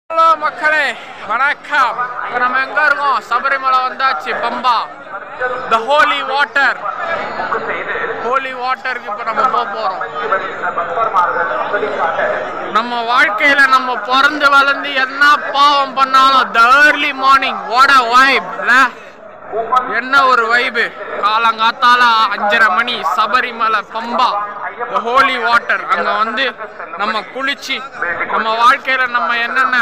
Hello மக்களே வணக்கம் இப்போ நம்ம எங்க இருக்கோம் சபரிமலை வந்தாச்சு Pamba the holy water holy வாட்டருக்கு இப்போ நம்ம போக போறோம் நம்ம வாழ்க்கையில நம்ம பிறந்து வளர்ந்து என்ன பாவம் பண்ணாலும் the early morning what a vibe என்ன ஒரு வைபு காலங்காத்தால அஞ்சரை மணி சபரிமலை பம்பா ஹோலி வாட்டர் அங்க வந்து நம்ம குளிச்சு நம்ம வாழ்க்கையில நம்ம என்னென்ன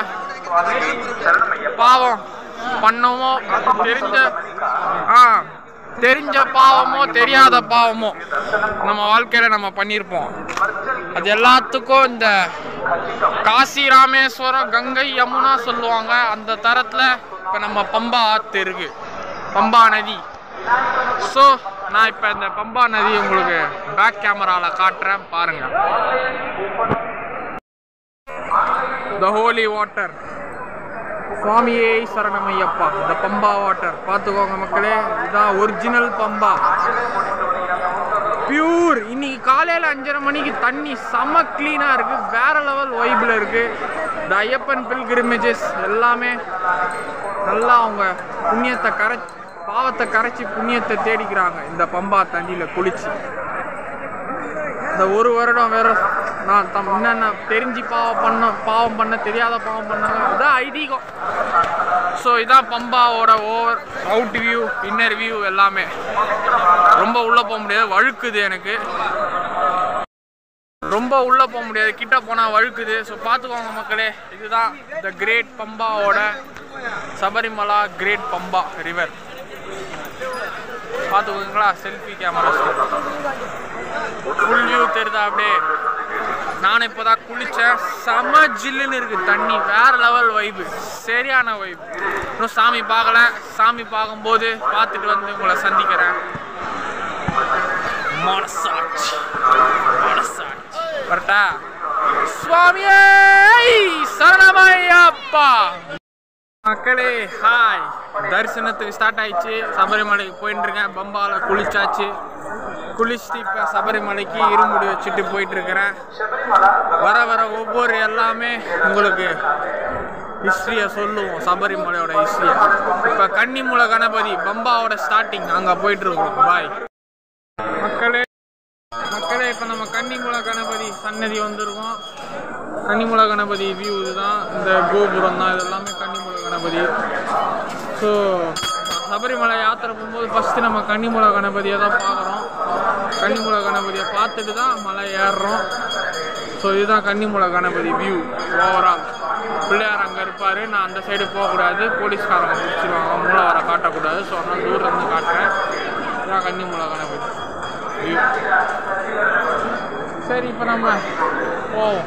பாவம் பண்ணோமோ தெரிஞ்ச ஆ தெரிஞ்ச பாவமோ தெரியாத பாவமோ நம்ம வாழ்க்கையில நம்ம பண்ணியிருப்போம் அது எல்லாத்துக்கும் இந்த காசி ராமேஸ்வரம் கங்கை யமுனா சொல்லுவாங்க அந்த தரத்துல இப்ப நம்ம பம்பா ஆத்து இருக்கு பம்பா நதி ஸோ நான் இப்போ இந்த பம்பா நதி உங்களுக்கு பேக் கேமராவில் காட்டுறேன் பாருங்க த ஹோலி வாட்டர் சுவாமியே சரணமையப்பா இந்த பம்பா வாட்டர் பார்த்துக்கோங்க மக்களே இதுதான் ஒரிஜினல் பம்பா பியூர் இன்னைக்கு காலையில் அஞ்சரை மணிக்கு தண்ணி செம க்ளீனாக இருக்குது வேற லெவல் வைப்பில் இருக்குது இந்த ஐயப்பன் பில்கிரிமேஜஸ் எல்லாமே நல்லா அவங்க புண்ணியத்தை கரை பாவத்தை கரைச்சி புண்ணியத்தை தேடிக்கிறாங்க இந்த பம்பா தண்ணியில் குளிச்சு இந்த ஒரு வருடம் வேற நான் தம் என்னென்ன தெரிஞ்சு பாவம் பண்ண பாவம் பண்ண தெரியாத பாவம் பண்ணாங்க இதான் ஐதீகம் ஸோ இதான் பம்பாவோட over out view inner view எல்லாமே ரொம்ப உள்ளே போக முடியாது வழுக்குது எனக்கு ரொம்ப உள்ளே போக முடியாது கிட்ட போனால் வழுக்குது ஸோ பார்த்துக்கோங்க மக்களே இதுதான் த கிரேட் பம்பாவோட சபரிமலா கிரேட் பம்பா ரிவர் பார்த்துக்கோங்களா செல்ஃபி கேமரா ஃபுல் வியூ தெரியுதா அப்படியே நான் இப்போ தான் குளித்தேன் செம ஜில்லுன்னு இருக்குது தண்ணி வேற லெவல் வைப்பு சரியான வைப்பு இன்னும் சாமி பார்க்கல சாமி பார்க்கும்போது பார்த்துட்டு வந்து உங்களை சந்திக்கிறேன் மனசாட்சி மனசாட்சி கரெக்டா சுவாமியே சரணமையப்பா மக்களே ஹாய் தரிசனத்துக்கு ஸ்டார்ட் ஆயிடுச்சு சபரிமலைக்கு போயிட்டு இருக்கேன் பம்பால குளிச்சாச்சு குளிச்சுட்டு இப்போ சபரிமலைக்கு இருமுடி வச்சுட்டு போயிட்டு இருக்கிறேன் வர வர ஒவ்வொரு எல்லாமே உங்களுக்கு ஹிஸ்ட்ரியை சொல்லுவோம் சபரிமலையோட ஹிஸ்ட்ரியை இப்போ கன்னிமூல கணபதி பம்பாவோட ஸ்டார்டிங் அங்கே போயிட்டு இருக்கோம் பாய் மக்களே மக்களே இப்போ நம்ம கன்னிமூல கணபதி சன்னதி வந்திருக்கோம் கன்னிமூல கணபதி வியூ இதுதான் இந்த கோபுரம் தான் இது எல்லாமே கன்னிமூல கணபதி ஸோ சபரிமலை யாத்திரை போகும்போது ஃபஸ்ட்டு நம்ம கன்னிமூல கணபதியை தான் பார்க்குறோம் கன்னிமூல கணபதியை பார்த்துட்டு தான் மலை ஏறுறோம் ஸோ இதுதான் கன்னிமூல கணபதி வியூ ஓவரால் பிள்ளையார் அங்கே இருப்பார் நான் அந்த சைடு போகக்கூடாது போலீஸ்காரங்க பிடிச்சிருவாங்க மூளை வர காட்டக்கூடாது ஸோ அதனால் தூரத்துலேருந்து காட்டுறேன் இதுதான் கன்னிமூல கணபதி வியூ சரி இப்போ நம்ம போவோம்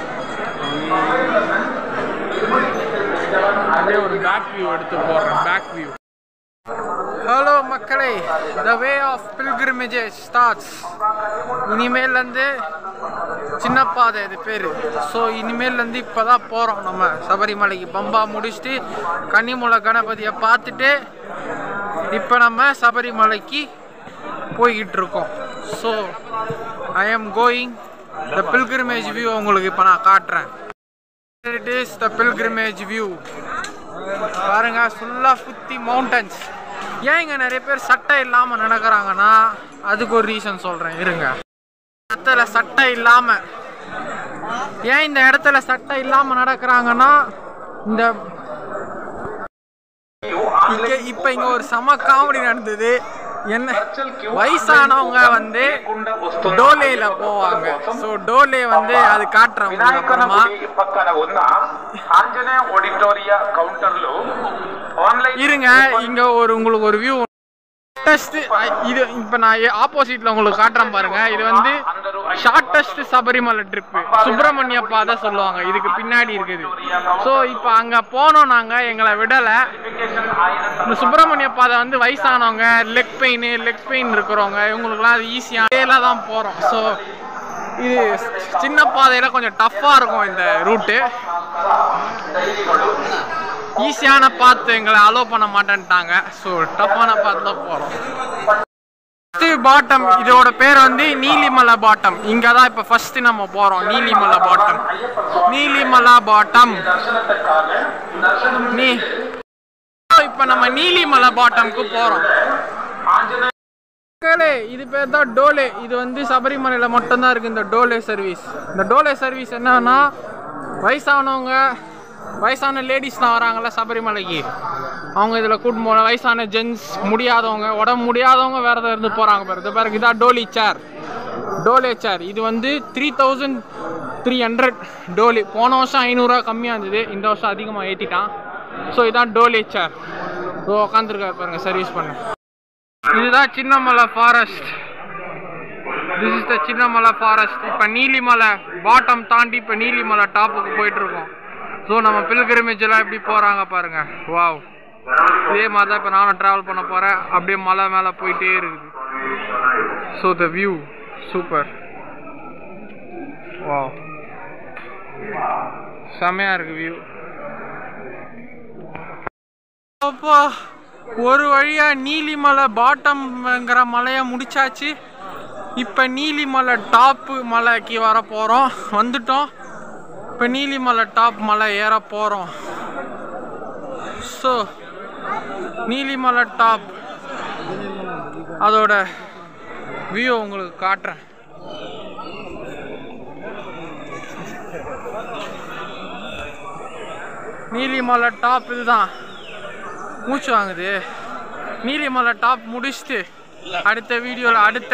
அப்படியே ஒரு பேக் வியூ எடுத்து போடுறேன் பேக் வியூ ஹலோ மக்களே த வே ஆஃப் பில்கிரிமேஜஸ் ஸ்டார்ட்ஸ் இனிமேல்லேருந்து சின்ன பாதை இது பேர் ஸோ இனிமேல்லேருந்து இப்போ தான் போகிறோம் நம்ம சபரிமலைக்கு பம்பா முடிச்சுட்டு கன்னிமூல கணபதியை பார்த்துட்டு இப்போ நம்ம சபரிமலைக்கு போய்கிட்டு இருக்கோம் so I am going the pilgrimage view உங்களுக்கு இப்போ நான் காட்டுறேன் it is the pilgrimage view பாருங்க ஃபுல்லாக சுற்றி மவுண்டன்ஸ் ஏன் இங்கே நிறைய பேர் சட்டை இல்லாமல் நடக்கிறாங்கன்னா அதுக்கு ஒரு ரீசன் சொல்கிறேன் இருங்க இடத்துல சட்டை இல்லாமல் ஏன் இந்த இடத்துல சட்டை இல்லாமல் நடக்கிறாங்கன்னா இந்த இங்க இப்போ இங்கே ஒரு செம காமெடி நடந்தது என்ன வயசானவங்க வந்து டோலேல போவாங்க ஸோ டோலே வந்து அது காட்டுறேன் உங்களுக்கு వినాయకుని அப்புறமா గుడి పక్కన ఉన్న ఆంజనేయ ఆడిటోరియా కౌంటర్లు ఆన్లైన్ இருங்க இங்க ஒரு உங்களுக்கு ஒரு வியூ ஷார்ட்டஸ்ட் இது இப்போ நான் ஆப்போசிட்ல உங்களுக்கு காட்டுறேன் பாருங்க இது வந்து ஷார்ட்டஸ்ட் சபரிமலை ட்ரிப் சுப்பிரமணிய பாதை சொல்லுவாங்க இதுக்கு பின்னாடி இருக்குது ஸோ இப்போ அங்க போனோம் நாங்க எங்களை விடலை இந்த சுப்பிரமணிய பாதை வந்து வயசானவங்க லெக் பெயின் லெக் பெயின் இருக்கிறவங்க இவங்களுக்குலாம் அது ஈஸியாக தான் போகிறோம் ஸோ இது சின்ன பாதையில் கொஞ்சம் டஃப்பாக இருக்கும் இந்த ரூட்டு ஈஸியான பாத்து எங்களை அலோவ் பண்ண மாட்டேன்ட்டாங்க ஸோ டஃப்பான பாத்தில் போகிறோம் பாட்டம் இதோட பேர் வந்து நீலிமலை பாட்டம் இங்க தான் இப்ப ஃபர்ஸ்ட் நம்ம போறோம் நீலிமலை பாட்டம் நீலிமலை பாட்டம் நீ இப்ப நம்ம நீலிமலை பாட்டம்க்கு போறோம் மக்களே இது பேர் தான் டோலே இது வந்து சபரிமலையில மட்டும்தான் இருக்கு இந்த டோலே சர்வீஸ் இந்த டோலே சர்வீஸ் என்னன்னா வயசானவங்க வயசான லேடிஸ்லாம் வராங்கல்ல சபரிமலைக்கு அவங்க இதில் கூட்டு போன வயசான ஜென்ஸ் முடியாதவங்க உடம்பு முடியாதவங்க வேற எதாவது இருந்து போகிறாங்க பாரு இது பாருங்க இதான் டோலி சேர் டோலே சேர் இது வந்து three thousand three hundred doli போன வருஷம் ஐநூறுரூவா கம்மியாக இருந்தது இந்த வருஷம் அதிகமாக ஏற்றிட்டான் ஸோ இதான் டோலே சேர் ஸோ உட்காந்துருக்காரு பாருங்க சர்வீஸ் பண்ண இதுதான் Chinnamalai forest this is the Chinnamalai forest இப்போ நீலிமலை பாட்டம் தாண்டி இப்போ நீலிமலை டாப்புக்கு போயிட்டு இருக்கோம் ஸோ நம்ம பில்கிரிமேஜ் எல்லாம் எப்படி போகிறாங்க பாருங்க வாவ் இதே மாதிரி தான் இப்போ நானும் ட்ராவல் பண்ண போகிறேன் அப்படியே மலை மேலே போயிட்டே இருக்குது so the view super wow செமையாக இருக்கு வியூ அப்பா ஒரு வழியா நீலிமலை பாட்டம்ங்கிற மலையை முடிச்சாச்சு இப்போ நீலிமலை டாப்பு மலைக்கு வர போகிறோம் வந்துட்டோம் இப்போ நீலிமலை டாப் மலை ஏற போகிறோம் ஸோ நீலிமலை டாப் அதோட வியூ உங்களுக்கு காட்டுறேன் நீலிமலை டாப் இதுதான் மூச்சு வாங்குது நீலிமலை டாப் முடிச்சுட்டு அடுத்த வீடியோவில் அடுத்த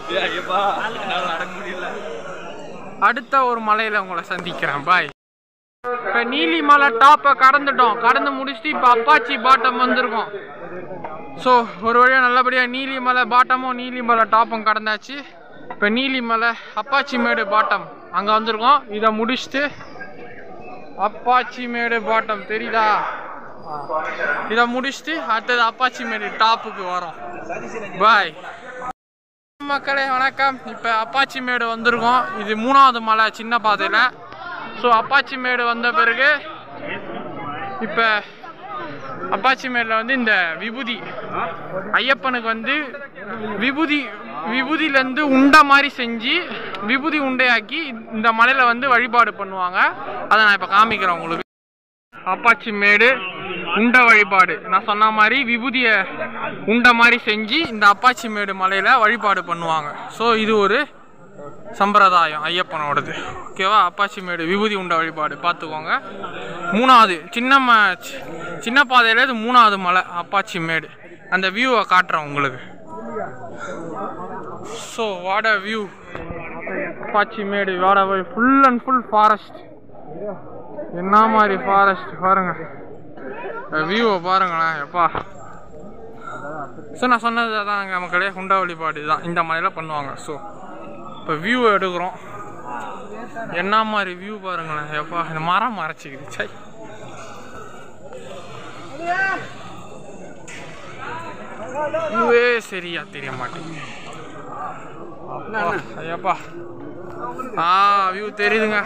அடுத்த ஒரு மலையில் உங்களை சந்திக்கிறேன் பாய் இப்போ நீலிமலை டாப்பை கடந்துட்டோம் கடந்து முடிச்சுட்டு இப்போ அப்பாச்சி பாட்டம் வந்திருக்கோம் ஸோ ஒரு வழியாக நல்லபடியாக நீலிமலை பாட்டமும் நீலிமலை டாப்பும் கடந்தாச்சு இப்போ நீலிமலை அப்பாச்சி மேடு பாட்டம் அங்கே வந்திருக்கோம் இதை முடிச்சுட்டு அப்பாச்சி மேடு பாட்டம் தெரியுதா இதை முடிச்சுட்டு அடுத்தது அப்பாச்சி மேடு டாப்புக்கு வரோம் பாய் மக்களே வணக்கம் இப்போ அப்பாச்சி மேடு வந்திருக்கோம் இது மூணாவது மலை சின்ன பாதையில் ஸோ அப்பாச்சி மேடு வந்த பிறகு இப்போ அப்பாச்சி மேடில் வந்து இந்த விபூதி ஐயப்பனுக்கு வந்து விபூதி விபூதியிலேருந்து உண்டை மாதிரி செஞ்சு விபூதி உண்டையாக்கி இந்த மலையில் வந்து வழிபாடு பண்ணுவாங்க அதை நான் இப்போ காமிக்கிறேன் உங்களுக்கு அப்பாச்சி மேடு உண்டை வழிபாடு நான் சொன்ன மாதிரி விபூதியை உண்டை மாதிரி செஞ்சு இந்த அப்பாச்சி மேடு மலையில் வழிபாடு பண்ணுவாங்க ஸோ இது ஒரு சம்பிரதாயம் ஐயப்பனோடது ஓகேவா அப்பாச்சி மேடு விபூதி உண்ட வழிபாடு பார்த்துக்கோங்க மூணாவது சின்ன ம சி- சின்ன பாதையில் இது மூணாவது மலை அப்பாச்சி மேடு அந்த வியூவை காட்டுறேன் உங்களுக்கு ஸோ வாட வியூ அப்பாச்சி மேடு வாட ஃபுல் அண்ட் ஃபுல் ஃபாரஸ்ட் என்ன மாதிரி ஃபாரஸ்ட் பாருங்க வியூவை பாருங்களேன் எப்பா ஸோ நான் சொன்னது அதாங்க மக்களே குண்டா வழிபாடு தான் இந்த மாதிரிலாம் பண்ணுவாங்க ஸோ இப்போ வியூ எடுக்கிறோம் என்ன மாதிரி வியூ பாருங்களேன் எப்பா இந்த மரம் மறைச்சிக்குது சை வியூவே சரியா தெரிய மாட்டேங்குது அப்பா, ஐயப்பா ஆ வியூ தெரியுதுங்க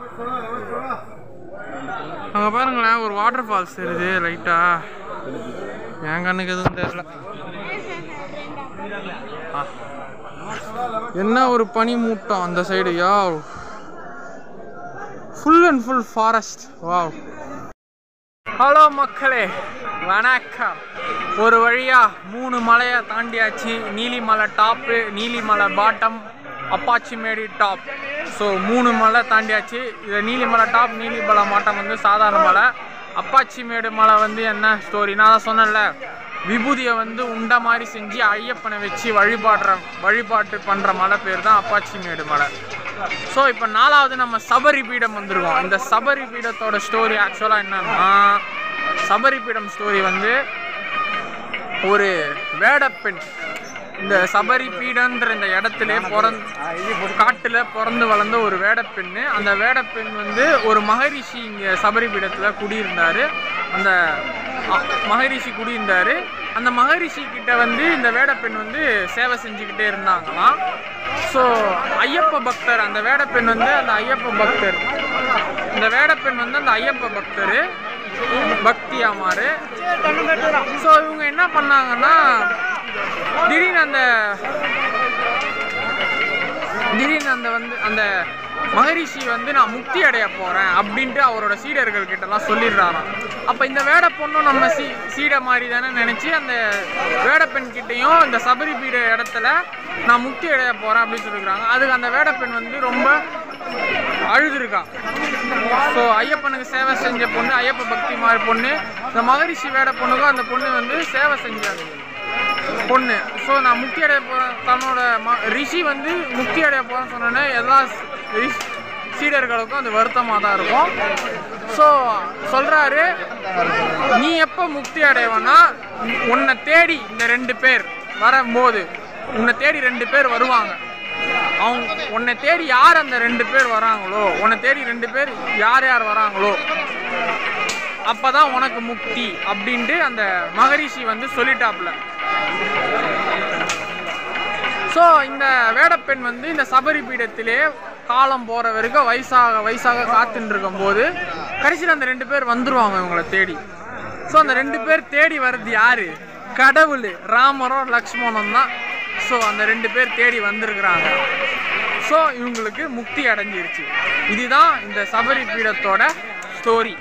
அங்க பாருங்களேன் ஒரு வாட்டர் ஃபால்ஸ் தெரியுது லைட்டா என் கண்ணுக்கு எதுவும் தெரியல ஆ. என்ன ஒரு பனி மூட்டம் அந்த side yeah full and full forest wow hello மக்களே வணக்கம் ஒரு வழியா மூணு மலையை தாண்டியாச்சு Neelimala top Neelimala bottom Appachimedu top so மூணு மலை தாண்டியாச்சு இது நீலிமலை டாப் நீலிமலை மாட்டம் வந்து சாதாரண மலை அப்பாச்சிமேடு மலை வந்து என்ன ஸ்டோரி நான் தான் சொன்னேன்ல விபூதியை வந்து உண்ட மாதிரி செஞ்சு ஐயப்பனை வச்சு வழிபாடுற வழிபாட்டு பண்ணுற மலை பேர் தான் அப்பாச்சிமேடு மலை ஸோ இப்போ நாலாவது நம்ம சபரி பீடம் வந்திருக்கோம் இந்த சபரி பீடத்தோட ஸ்டோரி ஆக்சுவலாக என்னன்னா சபரி பீடம் ஸ்டோரி வந்து ஒரு வேடப்பெண் இந்த சபரி பீடன்ற இந்த இடத்துல பிறந்து காட்டில் பிறந்து வளர்ந்த ஒரு வேடப்பெண்ணு அந்த வேடப்பெண் வந்து ஒரு மகரிஷி இங்கே சபரி பீடத்தில் குடியிருந்தார் அந்த அ- மகரிஷி குடியிருந்தார் அந்த மகரிஷி கிட்ட வந்து இந்த வேடப்பெண் வந்து சேவை செஞ்சுக்கிட்டே இருந்தாங்களாம் ஸோ ஐயப்ப பக்தர் அந்த வேடப்பெண் வந்து அந்த ஐயப்ப பக்தர் இந்த வேடப்பெண் வந்து அந்த ஐயப்ப பக்தர் பக்தியாமாரு ஸோ இவங்க என்ன பண்ணாங்கன்னா திடீர்னு அந்த திடீர்னு அந்த வந்து அந்த மகரிஷி வந்து நான் முக்தி அடைய போறேன் அப்படின்ட்டு அவரோட சீடர்கள் கிட்ட எல்லாம் சொல்லிடுறாராம் அப்ப இந்த வேட பொண்ணும் நம்ம சீ சீடை மாதிரி தானே நினைச்சு அந்த வேடப்பெண் கிட்டயும் இந்த சபரி பீட இடத்துல நான் முக்தி அடைய போறேன் அப்படின்னு சொல்லிருக்காங்க அதுக்கு அந்த வேடப்பெண் வந்து ரொம்ப அழுதுருக்கா ஸோ ஐயப்பனுக்கு சேவை செஞ்ச பொண்ணு ஐயப்ப பக்தி மாதிரி பொண்ணு இந்த மகரிஷி வேட பொண்ணுக்கும் அந்த பொண்ணு வந்து சேவை செஞ்சாங்க பொண்ணு ஸோ நான் முக்தி அடைய போகிறேன் தன்னோட ம ரிஷி வந்து முக்தி அடைய போகிறேன்னு சொன்னோன்னே எல்லா ஸ்- ரிஷ்- சீடர்களுக்கும் அது வருத்தமாக தான் இருக்கும் ஸோ சொல்கிறாரு நீ எப்போ முக்தி அடைவனா உன்னை தேடி இந்த ரெண்டு பேர் வரும்போது உன்னை தேடி ரெண்டு பேர் வருவாங்க அவங்க உன்னை தேடி யார் அந்த ரெண்டு பேர் வராங்களோ உன்னை தேடி ரெண்டு பேர் யார் யார் வராங்களோ அப்பதான் உனக்கு முக்தி அப்படின்ட்டு அந்த மகரிஷி வந்து சொல்லிட்டாப்ல ஸோ இந்த வேடப்பெண் வந்து இந்த சபரி பீடத்திலே காலம் போற வரைக்கும் வயசாக வயசாக காத்துட்டு இருக்கும்போது கடைசியில் அந்த ரெண்டு பேர் வந்துருவாங்க இவங்களை தேடி ஸோ அந்த ரெண்டு பேர் தேடி வர்றது யாரு கடவுள் ராமரும் லக்ஷ்மணும் தான் ஸோ அந்த ரெண்டு பேர் தேடி வந்திருக்கிறாங்க ஸோ இவங்களுக்கு முக்தி அடைஞ்சிருச்சு இதுதான் இந்த சபரி பீடத்தோட ஸ்டோரி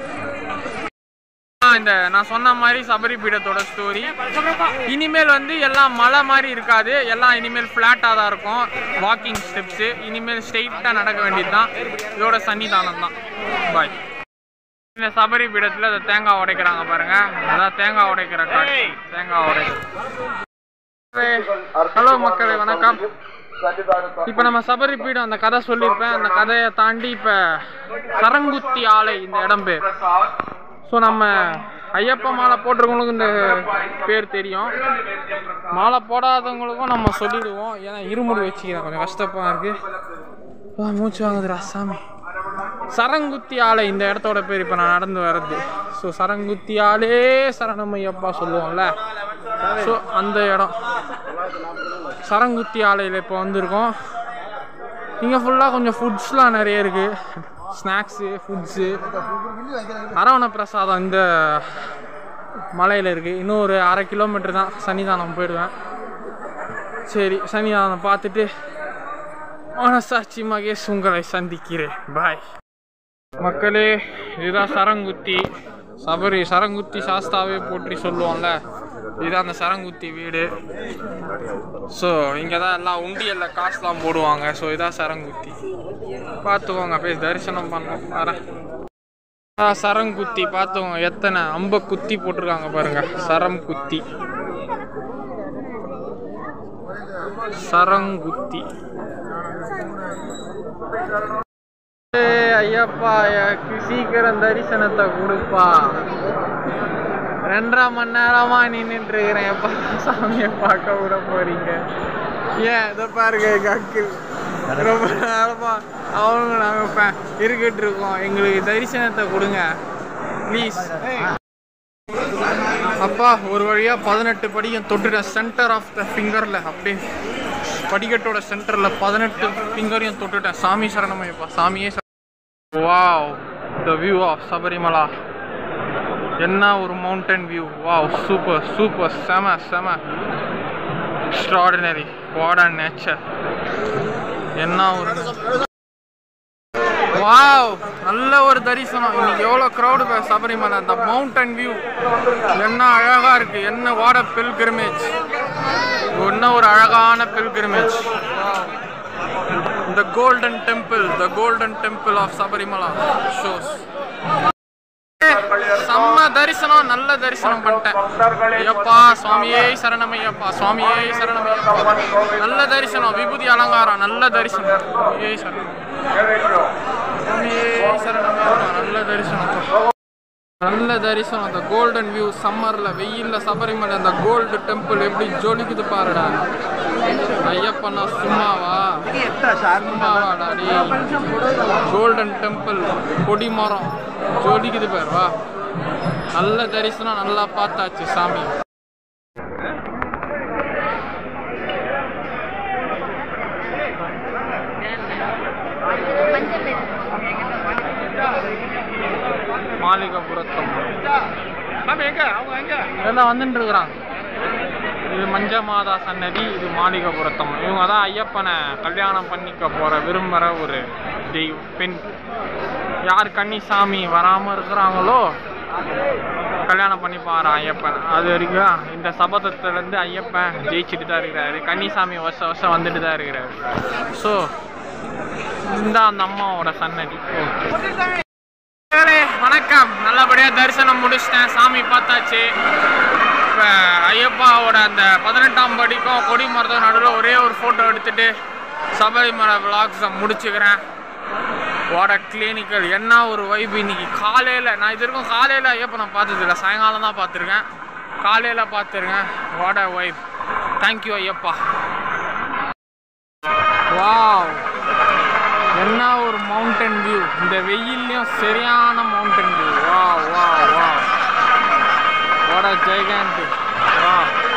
இந்த நான் சொன்ன மாதிரி சபரி பீடத்தோட ஸ்டோரி இனிமேல் வந்து எல்லாம் மலை மாதிரி இருக்காது எல்லாம் இனிமேல் ஃப்ளாட்டாக தான் இருக்கும் வாக்கிங் ஸ்டெப்ஸு இனிமேல் ஸ்ட்ரெயிட்டாக நடக்க வேண்டியது தான் இதோட சன்னிதானம் தான் பாய் இந்த சபரி பீடத்தில் இந்த தேங்காய் உடைக்கிறாங்க பாருங்க அதான் தேங்காய் உடைக்கிற காட்சி தேங்காய் உடைக்கிற ஹலோ மக்களே வணக்கம் இப்போ நம்ம சபரி பீடம் அந்த கதை சொல்லியிருப்பேன் அந்த கதையை தாண்டி இப்போ சரங்குத்தி ஆலை இந்த இடம் பேர் ஸோ நம்ம ஐயப்ப மாலை போட்டிருக்கவங்களுக்கு இந்த பேர் தெரியும் மாலை போடாதவங்களுக்கும் நம்ம சொல்லிடுவோம் ஏன்னா இருமுடி வச்சுக்கிறேன் கொஞ்சம் கஷ்டப்பா இருக்கு அப்பா, மூச்சு வாங்குதுடா சாமி சரங்குத்தி ஆலை இந்த இடத்தோட பேர் இப்போ நான் நடந்து வர்றது ஸோ சரங்குத்தி ஆலே சரணமையப்பா சொல்லுவோம்ல ஸோ அந்த இடம் சரங்குத்தி ஆலையில் இப்போ வந்திருக்கோம் இங்கே ஃபுல்லாக கொஞ்சம் ஃபுட்ஸ்லாம் நிறைய இருக்குது ஸ்நாக்ஸு ஃபுட்ஸு அரவண பிரசாதம் இந்த மலையில் இருக்குது இன்னும் ஒரு அரை கிலோமீட்டர் தான் சன்னிதானம் போயிடுவேன் சரி சன்னிதானம் பார்த்துட்டு மனசாட்சி மகேஷ் உங்களை சந்திக்கிறேன் பாய் மக்களே இதுதான் சரங்குத்தி சபரி சரங்குத்தி சாஸ்தாவே போற்றி சொல்லுவோம்ல இதுதான் அந்த சரங்குத்தி வீடு ஸோ இங்கே தான் எல்லாம் உண்டியலில் காசுலாம் போடுவாங்க ஸோ இதான் சரங்குத்தி பார்த்துக்கோங்க போய் தரிசனம் பண்ணோம் வரேன் ஆ சரங்குத்தி பார்த்துக்கோங்க எத்தனை அம்ப குத்தி போட்டிருக்காங்க பாருங்க சரம் குத்தி சரங்குத்தி ஏய், ஐயப்பா எனக்கு சீக்கிரம் தரிசனத்தை கொடுப்பா ரெண்டரை மணி நேரமா நின்றுட்டு இருக்கிறேன் எப்ப சாமியை பார்க்க விட போறீங்க ஏன் இதை பாருங்க எங்க அங்கிள் ரொம்ப நேரமா அவங்க நாங்க ப- இருக்கிட்டு இருக்கோம் எங்களுக்கு தரிசனத்தை கொடுங்க ப்ளீஸ் அப்பா ஒரு வழியா பதினெட்டு படியும் தொட்டுட்டேன் சென்டர் ஆஃப் த ஃபிங்கர்ல அப்படியே படிக்கட்டோட சென்டர்ல பதினெட்டு ஃபிங்கரையும் தொட்டுட்டேன் சாமி சரணமையப்பா சாமியே wow the view of Sabarimala என்ன ஒரு mountain view wow super super செம செம எக்ஸ்ட்ராடினரி வாட் அண்ட் நேச்சர் என்ன ஒரு வாவ் நல்ல ஒரு தரிசனம் இன்னைக்கு எவ்வளோ க்ரௌடு சபரிமலை அந்த மவுண்டன் வியூ என்ன அழகா இருக்கு என்ன வாட பில்கிரிமேஜ் என்ன ஒரு அழகான pilgrimage the golden temple the golden temple of sabarimala shows செம்ம தரிசனம் நல்ல தரிசனம் பண்ணிட்டேன் ஐயப்பா சுவாமியே சரணமையப்பா சுவாமியே சரணமையப்பா நல்ல தரிசனம் விபூதி அலங்காரம் நல்ல தரிசனம் சுவாமியே சரணம் சுவாமியே சரணமையப்பா நல்ல தரிசனம் நல்ல தரிசனம் அந்த கோல்டன் வியூ சம்மர்ல வெயில்ல சபரிமலை அந்த கோல்டு டெம்பிள் எப்படி ஜொலிக்குது பாருடா ஐயப்பனா சும்மாவா சும்மாவாடா டேய் கோல்டன் டெம்பிள் கொடிமரம் ஜொலிக்குது பாரு வா நல்ல தரிசனம் நல்லா பார்த்தாச்சு சாமி மாளிகபுரத்தம் சாமி எங்க அவங்க எங்க எல்லாம் வந்துட்டு இருக்கிறாங்க இது மஞ்ச மாதா சன்னதி இது மாளிகபுரத்தம் இவங்க தான் ஐயப்பனை கல்யாணம் பண்ணிக்க போகிற விரும்புகிற ஒரு தெய்வம் பெண் யார் கன்னிசாமி வராமல் இருக்கிறாங்களோ கல்யாணம் பண்ணிப்பாராம் ஐயப்பன் அது வரைக்கும் இந்த சபதத்துலேருந்து ஐயப்பன் ஜெயிச்சுட்டு தான் இருக்கிறாரு கன்னிசாமி வருஷம் வருஷம் வந்துட்டு தான் இருக்கிறாரு ஸோ இந்த அந்த அம்மாவோட சன்னதி மக்களே, வணக்கம் நல்லபடியாக தரிசனம் முடிச்சிட்டேன் சாமி பார்த்தாச்சு இப்போ ஐயப்பாவோட அந்த பதினெட்டாம் படிக்கும் கொடி மரத்துக்கு நடுவில் ஒரே ஒரு ஃபோட்டோ எடுத்துட்டு சபரிமலை விளாக்ஸை முடிச்சுக்கிறேன் வாட கிளினிக்கல் என்ன ஒரு வைப் இன்னைக்கு காலையில் நான் இது வரைக்கும் காலையில் ஐயப்பனை பார்த்ததில்ல சாயங்காலம் தான் பார்த்துருக்கேன் காலையில் பார்த்துருக்கேன் வாட வைப் தேங்க்யூ ஐயப்பா வாவ் என்ன ஒரு மவுண்டன் வியூ இந்த வெயில்லையும் சரியான மவுண்டன் வியூ வா வா வா வாட ஜெயகாந்த் வா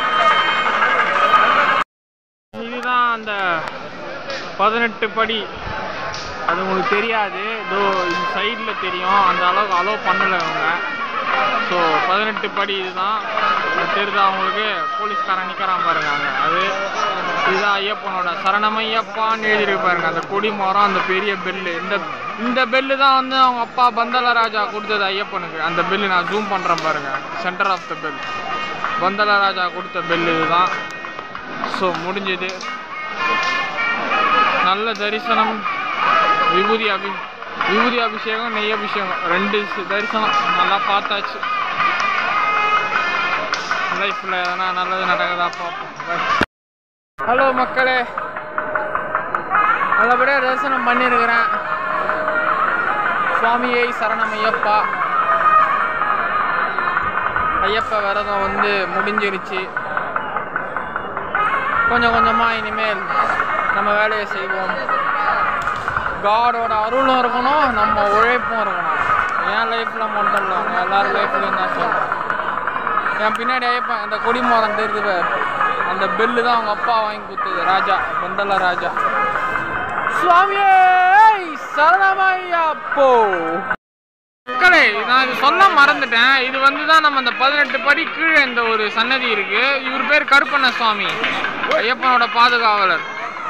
இதுதான் அந்த பதினெட்டு படி அது உங்களுக்கு தெரியாது இதோ இந்த சைடில் தெரியும் அந்த அளவுக்கு அலோவ் பண்ணலை அவங்க ஸோ பதினெட்டு படி இதுதான் அது தெரியுதா அவங்களுக்கு போலீஸ்காரன் நிற்கிறான் பாருங்க அங்கே அது இதுதான் ஐயப்பனோட சரணமையப்பான்னு எழுதியிருக்கு பாருங்க அந்த கொடி மரம் அந்த பெரிய பெல்லு இந்த இந்த பெல்லு தான் வந்து அவங்க அப்பா பந்தல ராஜா கொடுத்தது ஐயப்பனுக்கு அந்த பெல்லு நான் ஜூம் பண்ணுறேன் பாருங்க centre of the bell Pandala Raja கொடுத்த பெல்லு இதுதான் ஸோ முடிஞ்சது நல்ல தரிசனம் விபூதி அபி விபூதி அபிஷேகம் நெய் அபிஷேகம் ரெண்டு சி- தரிசனம் நல்லா பார்த்தாச்சு லைஃப்பில் எதனா நல்லது நடக்குதா பார்ப்போம் ஹலோ மக்களே நல்லபடியாக தரிசனம் பண்ணியிருக்கிறேன் சுவாமியை சரணம் ஐயப்பா ஐயப்ப விரதம் வந்து முடிஞ்சிருச்சு கொஞ்சம் கொஞ்சமாக இனிமேல் நம்ம வேலையை செய்வோம் காடோட அருளும் இருக்கணும் நம்ம உழைப்பும் இருக்கணும் என் லைஃப்பில் மட்டும் இல்லை அவங்க எல்லாரும் லைஃப்லையும் தான் சொல்கிறேன் என் பின்னாடி ஐயப்பன் அந்த கொடிமரம் தெரியுது பாரு. அந்த பெல்லு தான் அவங்க அப்பா வாங்கி கொடுத்தது ராஜா பொந்தல ராஜா சுவாமியே சரணமையாப்போ மக்களே நான் இது சொல்ல மறந்துட்டேன் இது வந்து தான் நம்ம அந்த பதினெட்டு படி கீழே இந்த ஒரு சன்னதி இருக்கு இவர் பேர் கருப்பண்ண சுவாமி ஐயப்பனோட பாதுகாவலர்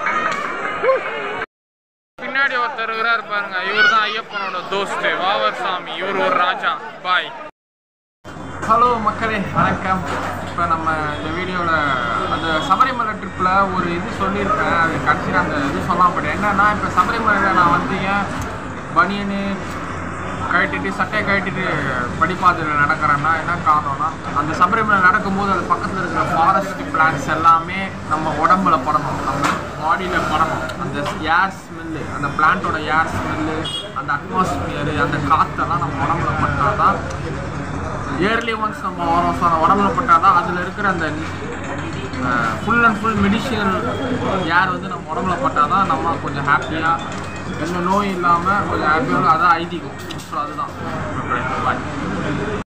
பின்னாடி ஒருத்தர் இருக்கிறார் பாருங்க இவர் தான் ஐயப்பனோட தோஸ்து வாவர் சாமி இவர் ஒரு ராஜா பாய் ஹலோ மக்களே வணக்கம் இப்போ நம்ம இந்த வீடியோவில் அந்த சபரிமலை ட்ரிப்பில் ஒரு இது சொல்லியிருப்பேன் அது கடைசியில் அந்த இது சொல்லாம போயிட்டேன் என்னன்னா இப்போ சபரிமலையில் நான் வந்து ஏன் பனியனு கழட்டிட்டு சட்டையை கழட்டிட்டு படிப்பாதையில் நடக்கிறேன்னா என்ன காரணம்னா அந்த சபரிமலை நடக்கும்போது அது பக்கத்தில் இருக்கிற ஃபாரஸ்ட் பிளான்ஸ் எல்லாமே நம்ம உடம்புல படணும் நம்ம பாடியில் படணும் அந்த ஏர் ஸ்மெல்லு அந்த பிளான்ட்டோட ஏர் ஸ்மெல்லு அந்த அட்மாஸ்பியரு அந்த காற்றெல்லாம் நம்ம உடம்புல பட்டால் தான் இயர்லி ஒன்ஸ் நம்ம வரோம் ஸோ அந்த உடம்புல பட்டால் தான் அதில் இருக்கிற அந்த full and full medicinal air வந்து நம்ம உடம்புல பட்டால் தான் நம்ம கொஞ்சம் ஹாப்பியாக எந்த நோய் இல்லாமல் கொஞ்சம் ஹாப்பியாக அதான் ஐதீகம் ஸோ அதுதான் பாய்